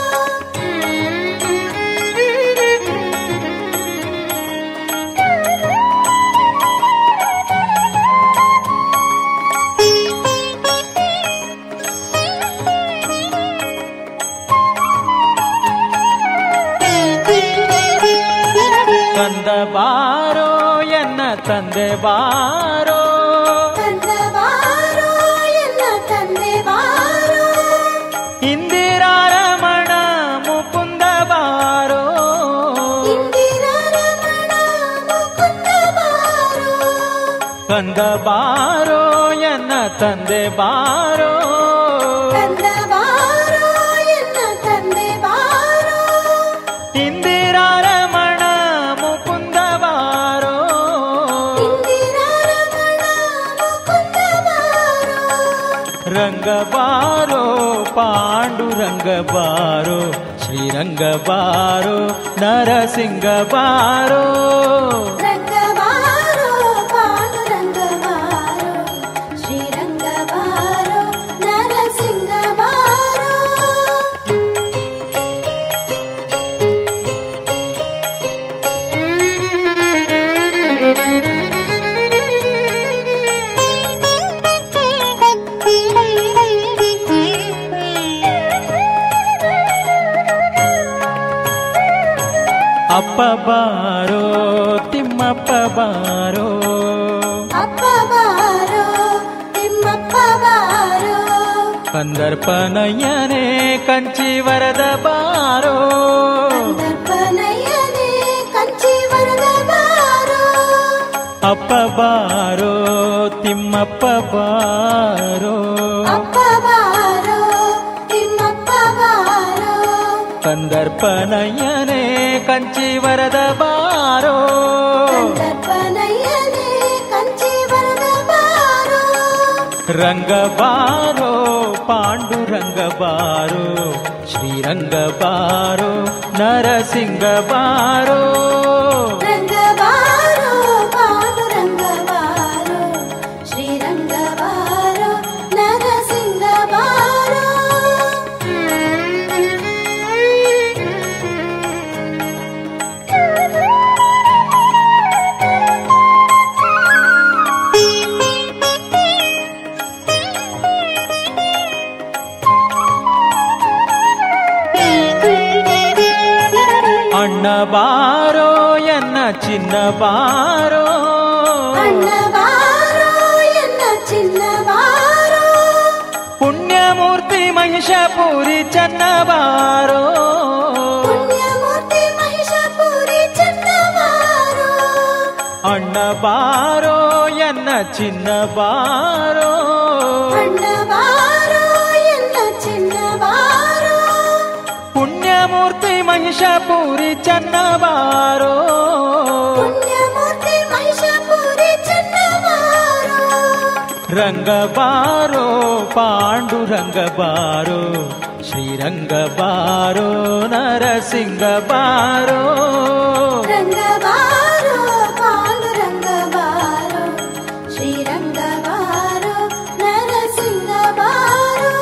ಕಂದ ಬಾರೋ ಎನ್ನ ತಂದೆ ಬಾರೋ ತಂದಬಾರೋ ಎಲ್ಲ ತಂದೆ ಬಾರೋ ಇಂದಿರಾರಮಣ ಕಂದ ಬಾರೋ ಎನ್ನ ತಂದೆ ಬಾರೋ ಕಂದ ಬಾರೋ ಎನ್ನ ತಂದೆ ಬಾರೋ ಇಂದಿರಾ ರಮಣ ಮುಕುಂದ ಬಾರೋ ಇಂದಿರಾ ರಮಣ ಮುಕುಂದ ಬಾರೋ ರಂಗ ಬಾರೋ ಪಾಂಡುರಂಗ ಬಾರೋ ಶ್ರೀರಂಗ ಬಾರೋ ನರಸಿಂಗ ಬಾರೋ ರಂಗ ಬಾರೋ ಪಾಂಡುರಂಗ ಬಾರೋ ಶ್ರೀರಂಗ ಬಾರೋ ನರಸಿಂಗ ಬಾರೋ ಅಪ್ಪ ಬಾರೋ ತಿಮ್ಮಪ್ಪ ಬಾರೋ ಅಪ್ಪ ಬಾರೋ ತಿಮ್ಮಪ್ಪ ಬಾರೋ ಕಂದರ್ಪನಯ್ಯನೇ ಕಂಚಿ ವರದ ಬಾರೋ ಕಂದರ್ಪನಯ್ಯನೇ ಕಂಚಿ ವರದ ಬಾರೋ ಅಪ್ಪ ಬಾರೋ ತಿಮ್ಮಪ್ಪ ಬಾರೋ ಅಪ್ಪ ಬಾರೋ ತಿಮ್ಮಪ್ಪ ಬಾರೋ ಕಂದರ್ಪನಯ್ಯನೇ ಕಂಚಿ ವರದ ಬಾರೋ ಕಂದರ್ಪನಯ್ಯನೇ ಕಂಚಿ ವರದ ಬಾರೋ ರಂಗ ಬಾರೋ ಪಾಂಡುರಂಗ ಬಾರೋ ಶ್ರೀರಂಗ ಬಾರೋ ನರಸಿಂಗ ಬಾರೋ ರಂಗ ಬಾರೋ ಪಾಂಡುರಂಗ ಬಾರೋ ಶ್ರೀರಂಗ ಬಾರೋ ನರಸಿಂಗ ಬಾರೋ ಅಣ್ಣ ಬಾರೋ ಎನ್ನ ಚಿನ್ನ ಬಾರೋ ಅಣ್ಣ ಬಾರೋ ಎನ್ನ ಚಿನ್ನ ಬಾರೋ ಪುಣ್ಯಮೂರ್ತಿ ಮಹಿಷಪುರಿ ಚನ್ನ ಬಾರೋ ಪುಣ್ಯಮೂರ್ತಿ ಮಹಿಷಪುರಿ ಚೆನ್ನ ಬಾರೋ ಅಣ್ಣ ಬಾರೋ ಎನ್ನ ಚಿನ್ನ ಬಾರೋ ಅಣ್ಣ ಬಾರೋ ಎನ್ನ ಚಿನ್ನ ಬಾರೋ ಪುಣ್ಯಮೂರ್ತಿ ಮಹಿಷಪುರಿ ಚನ್ನ ಬಾರೋ ಪುಣ್ಯಮೂರ್ತಿ ಮಹಿಷಪುರಿ ಚೆನ್ನ ಬಾರೋ ರಂಗ ಬಾರೋ ಪಾಂಡುರಂಗ ಬಾರೋ ಶ್ರೀರಂಗ ಬಾರೋ ನರಸಿಂಗ ಬಾರೋ ರಂಗ ಬಾರೋ ಪಾಂಡುರಂಗ ಬಾರೋ ಶ್ರೀರಂಗ ಬಾರೋ ನರಸಿಂಗ ಬಾರೋ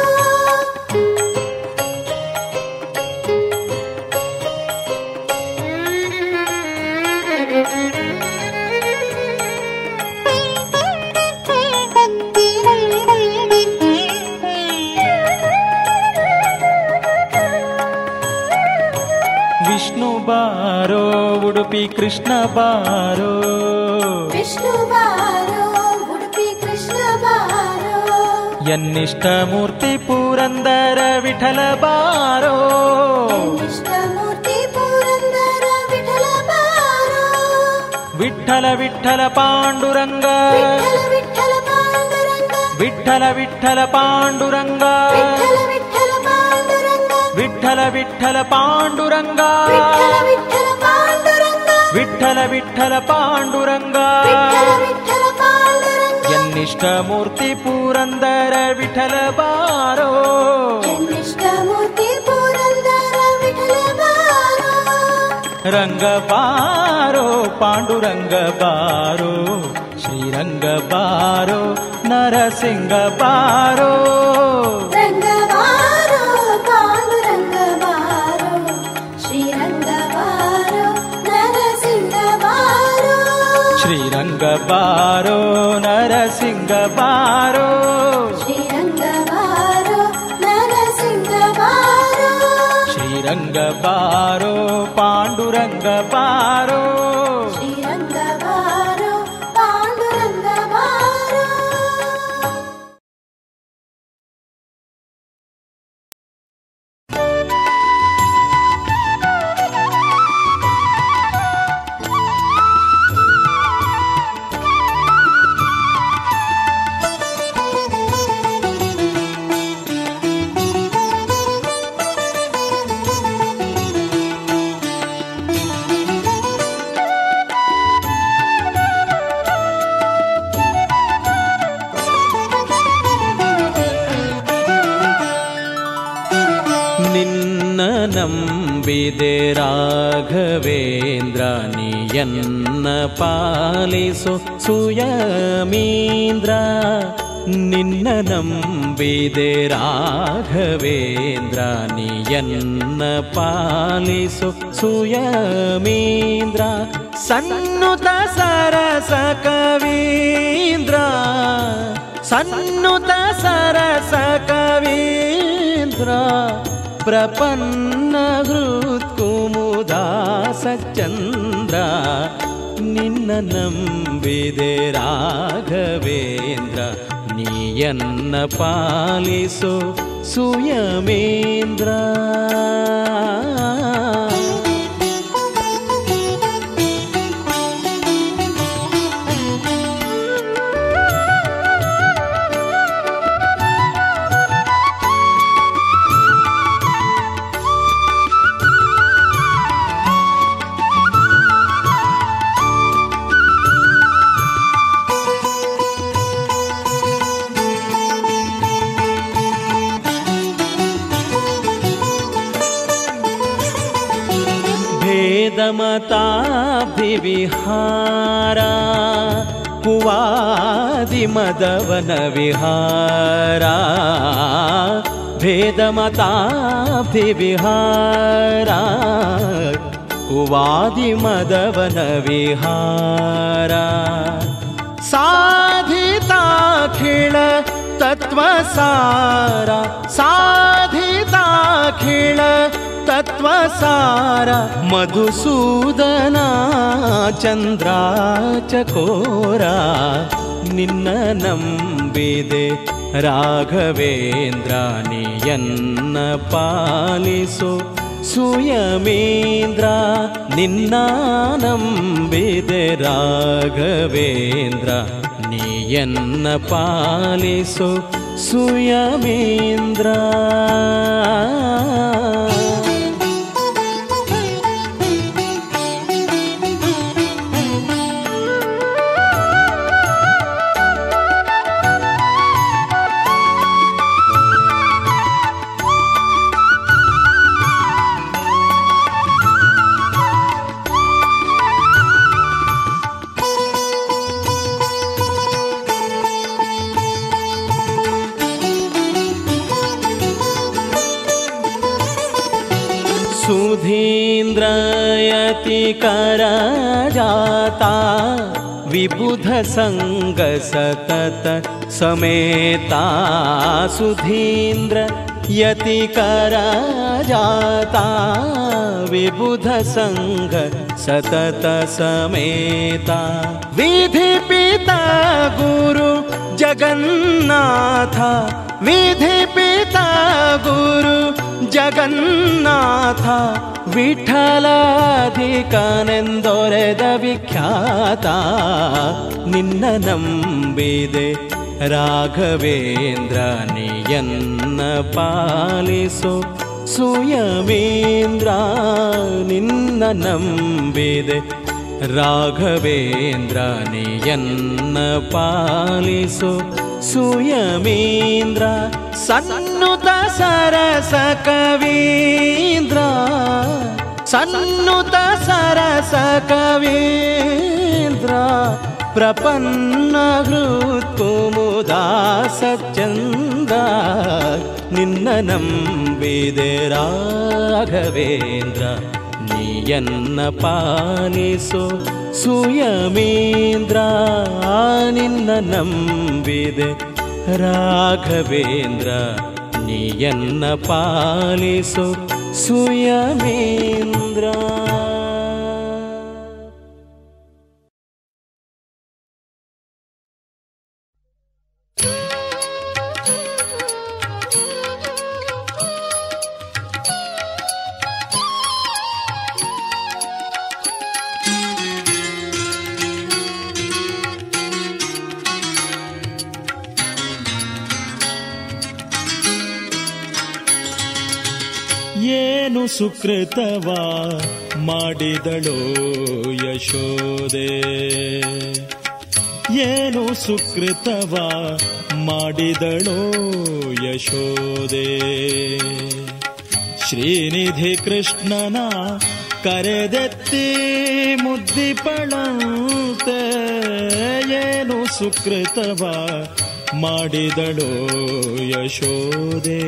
ವಿಷ್ಣು ಬಾರೋ ಉಡುಪಿ ಕೃಷ್ಣ ಬಾರೋ ವಿಷ್ಣು ಬಾರೋ ಉಡುಪಿ ಕೃಷ್ಣ ಬಾರೋ ಎನ್ನಿಷ್ಟ ಮೂರ್ತಿ ಪುರಂದರ ವಿಠಲ ಬಾರೋ ಇಷ್ಟಮೂರ್ತಿ ಪುರಂದರ ವಿಠಲ ಬಾರೋ ವಿಠಲ ವಿಠಲ ಪಾಂಡುರಂಗ ವಿಠಲ ವಿಠಲ ಪಾಂಡುರಂಗ ವಿಠಲ ವಿಠಲ ಪಾಂಡುರಂಗ ವಿಠಲ ವಿಠಲ ಪಾಂಡುರಂಗ ವಿಠಲ ವಿಠಲ ಪಾಂಡುರಂಗ ವಿಠಲ ವಿಠಲ ಪಾಂಡುರಂಗ ವಿಠಲ ವಿಠಲ ಪಾಂಡುರಂಗ ವಿಠಲ ವಿಠಲ ಪಾಂಡುರಂಗ ಎನ್ನಿಷ್ಟ ಮೂರ್ತಿ ಪುರಂದರ ವಿಠಲ ಬಾರೋ ಎನ್ನಿಷ್ಟಮೂರ್ತಿ ಪುರಂದರ ವಿಠಲ ಬಾರೋ ರಂಗ ಬಾರೋ ಪಾಂಡುರಂಗ ಬಾರೋ ಶ್ರೀರಂಗ ಬಾರೋ ನರಸಿಂಗ ಬಾರೋ ರಂಗ ಬಾರೋ ಪಾಂಡುರಂಗ ಬಾರೋ ಶ್ರೀರಂಗ ಬಾರೋ ನರಸಿಂಗ ಬಾರೋ ಶ್ರೀರಂಗ ಬಾರೋ ನರಸಿಂಗ ಬಾರೋ ಶ್ರೀರಂಗ ಬಾರೋ ನರಸಿಂಗ ಬಾರೋ ಶ್ರೀರಂಗ ಬಾರೋ ಪಾಂಡುರಂಗ ಬಾರೋ ಶ್ರೀರಂಗ ಬಾರೋ ಪಾಂಡುರಂಗ ಬಾರೋ ಿ ನಂಬಿದೆ ರಾಘವೇಂದ್ರ ನೀಯನ್ನ ಪಾಲಿಸು ಸುಯಮೀಂದ್ರ ನಿನ್ನ ನಂಬಿದೆ ರಾಘವೇಂದ್ರ ನೀಯನ್ನ ಪಾಲಿಸು ಸುಯಮೀಂದ್ರ ಸನ್ನುತ ಸರಸ ಕವೀಂದ್ರ ಸನ್ನುತ ಸರಸ ಕವೀಂದ್ರ ಪ್ರಪನ್ನ ಹೃತ್ಕುಮುದಾಸ ಚಂದ್ರ ನಿನ್ನ ನಂಬಿದೆ ರಾಘವೇಂದ್ರ ನೀಯನ್ನ ಪಾಲಿಸು ಸುಯಮೇಂದ್ರ भेदमताभिविहारा कुवादिमदवन विहारा भेदमताभिविहारा कुवादिमदवन विहारा साधिताखिळ तत्त्वसार साधिताखिळ तत्त्वसार मधुसूदना चन्द्रा चकोरा ನಿನ್ನ ನಂಬಿದೆ ರಾಘವೇಂದ್ರ ನೀಯನ್ನ ಪಾಲಿಸು ಸುಯಮೇಂದ್ರ ನಿನ್ನ ನಂಬಿದೆ ರಾಘವೇಂದ್ರ ನೀಯನ್ನ ಪಾಲಿಸು ಸುಯಮೇಂದ್ರ सुधीन्द्रयति करजाता विबुध सङ्ग सतत समेता सुधीन्द्र यति करजाता विबुध सङ्ग सतत समेता विधि पिता गुरु जगन्नाथ विधि पिता गुरु ಜಗನ್ನಾಥ ವಿಠಲಾಧಿಕನೆಂದೊರೆದ ವಿಖ್ಯಾತ ನಿನ್ನ ನಂಬಿದೆ ರಾಘವೇಂದ್ರ ನೀಯನ್ನ ಪಾಲಿಸು ಸುಯಮೇಂದ್ರ ನಿನ್ನ ನಂಬಿದೆ ರಾಘವೇಂದ್ರ ನೀಯನ್ನ ಪಾಲಿಸು ಸುಯಮೇಂದ್ರ ಸನ್ನುತ ಸರಸ ಕವೀಂದ್ರ ಸನ್ನುತ ಸರಸ ಕವೀಂದ್ರ ಪ್ರಪನ್ನ ಹೃತ್ಕುಮುದಾಸ ಚಂದ್ರ ನಿನ್ನ ನಂಬಿದೆ ರಾಘವೇಂದ್ರ ನೀಯನ್ನ ಪಾಲಿಸು ಸುಯಮೇಂದ್ರ ನಿನ್ನ ನಂಬಿದೆ ರಾಘವೇಂದ್ರ ನೀಯನ್ನ ಪಾಲಿಸು ಸುಯಮೇಂದ್ರ ಏನು ಸುಕೃತವ ಮಾಡಿದಳೋ ಯಶೋದೆ ಏನು ಸುಕೃತವ ಮಾಡಿದಳೋ ಯಶೋದೆ ಶ್ರೀನಿಧಿ ಕೃಷ್ಣನ ಕರೆದೆತ್ತಿ ಮುದ್ದಿಪಳಂತೆ ಏನು ಸುಕೃತವ ಮಾಡಿದಳೋ ಯಶೋದೆ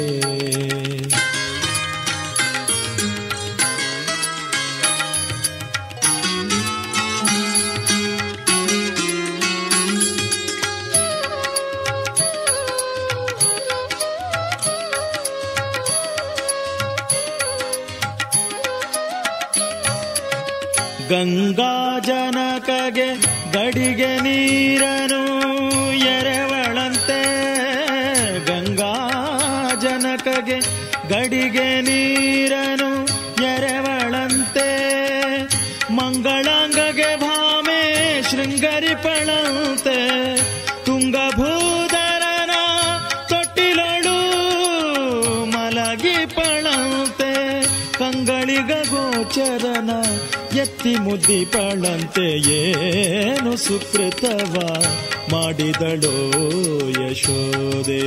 ಗಂಗಾ ಜನಕಗೆ ಗಡಿಗೆ ನೀರನು ಎರೆವಳಂತೆ ಗಂಗಾ ಜನಕಗೆ ಗಡಿಗೆ ನೀರನು ಎರೆವಳಂತೆ ಮಂಗಳಾಂಗಗೆ ಭಾಮೆ ಶೃಂಗರಿಪಳಂತೆ ತುಂಗಭೂಧರನ ತೊಟ್ಟಿಲಳು ಮಲಗಿ ಪಳಂತೆ ಕಂಗಳಿಗ ಗೋಚರನ ಎತ್ತಿ ಮುದ್ದಿಪಳಂತೆ ಏನು ಸುಕೃತವ ಮಾಡಿದಳೋ ಯಶೋದೆ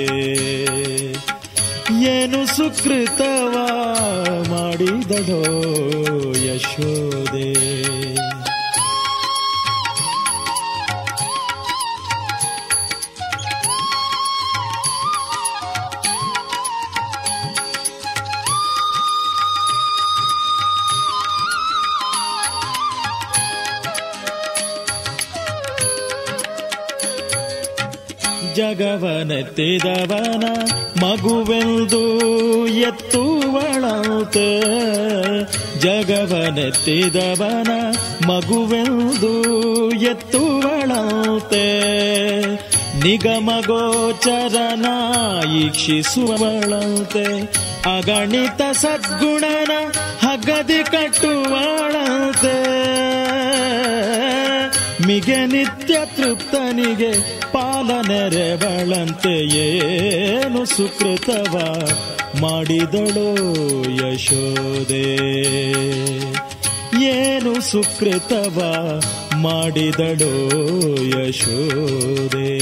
ಏನು ಸುಕೃತವ ಮಾಡಿದಳೋ ಯಶೋದೆ ಜಗವನೆತ್ತಿದವನ ಮಗುವೆಂದು ಎತ್ತುವಳಂತೆ ಜಗವನೆತ್ತಿದವನ ಮಗುವೆಂದು ಎತ್ತುವಳಂತೆ ನಿಗಮಗೋಚರನ ಈಕ್ಷಿಸುವಳಂತೆ ಅಗಣಿತ ಸದ್ಗುಣನ ಹಗದಿ ಕಟ್ಟುವಳಂತೆ ಮಿಗೆ ನಿತ್ಯ ತೃಪ್ತನಿಗೆ ಪಾಲನೆರೆವಳಂತೆ ಏನು ಸುಕೃತವ ಮಾಡಿದಳೋ ಯಶೋದೆ ಏನು ಸುಕೃತವ ಮಾಡಿದಳೋ ಯಶೋದೆ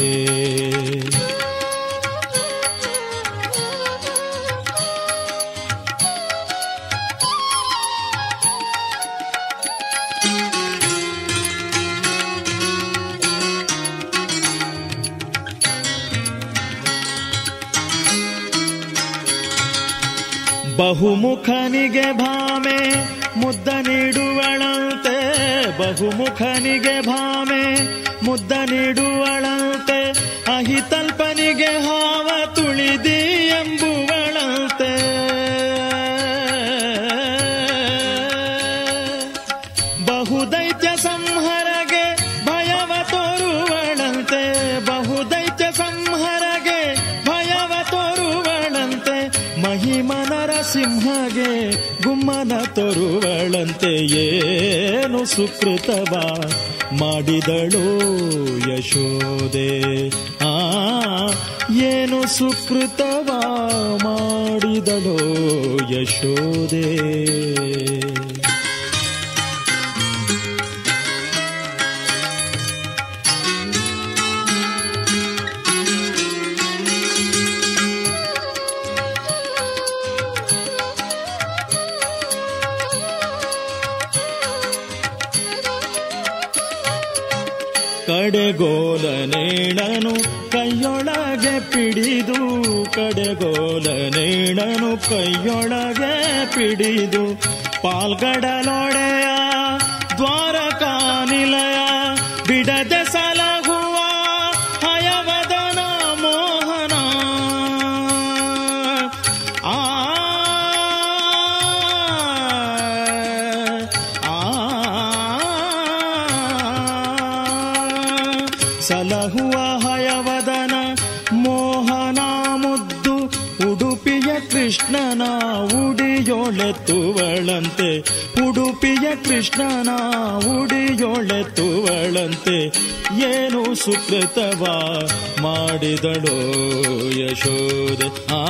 ಬಹುಮುಖನಿಗೆ ಭಾಮೆ ಮುದ್ದ ನೀಡುವಳಂತೆ ಬಹುಮುಖನಿಗೆ ಭಾಮೆ ಮುದ್ದ ನೀಡುವಳಂತೆ ಅಹಿತಲ್ಪನಿಗೆ ಹಾವ ತುಳಿದಿ ಎಂಬುವಳಂತೆ ಬಹುದೈತ್ಯ ಸಂಹರಗೆ ಭಯವ ತೋರುವಳಂತೆ ಬಹುದೈತ್ಯ ಸಂಹರಗೆ ಭಯವ ತೋರುವಳಂತೆ ಮಹಿಮನರ ಸಿಂಹಗೆ ಗುಮ್ಮನ ತೋರುವಳಂತೆ ಏನು ಸುಕೃತವ ಮಾಡಿದಳು ಯಶೋದೆ ಆ ಏನು ಸುಕೃತವ ಮಾಡಿದಳು ಯಶೋದೆ ಕಡೆಗೋಲನೇಣನು ಕೈಯೊಳಗೆ ಪಿಡಿದು ಕಡೆಗೋಲನೇಣನು ಕೈಯೊಳಗೆ ಪಿಡಿದು ಪಾಲ್ಗಡಲೊಡೆಯ ದ್ವಾರಕಾ ನಿಲಯ ಬಿಡದೆ ಸಲಹುವ ಹಯವದನ ಮೋಹನ ಆ ಸಲಹುವ ಹಯವದನ ಮೋಹನ ಮುದ್ದು ಉಡುಪಿಯ ಕೃಷ್ಣನ ಉಡಿಯೊಳೆತ್ತುವಳಂತೆ ಉಡುಪಿಯ ಕೃಷ್ಣನ ಉಡಿಯೊಳೆತ್ತುವಳಂತೆ ಏನು ಸುಕೃತವ ಮಾಡಿದಳೋ ಯಶೋದೆ ಆ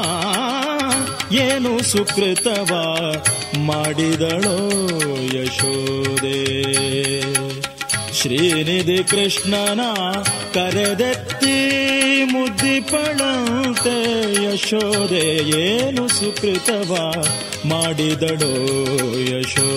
ಏನು ಸುಕೃತವ ಮಾಡಿದಳೋ ಯಶೋದೆ ಶ್ರೀನಿಧಿ ಕೃಷ್ಣನ ಕರೆದೆತ್ತಿ ಮುದ್ದಿ ದೀಪಳಂತೆ ಯಶೋದೆ ಏನು ಸುಕೃತವ ಮಾಡಿದಳೋ ಯಶೋದೆ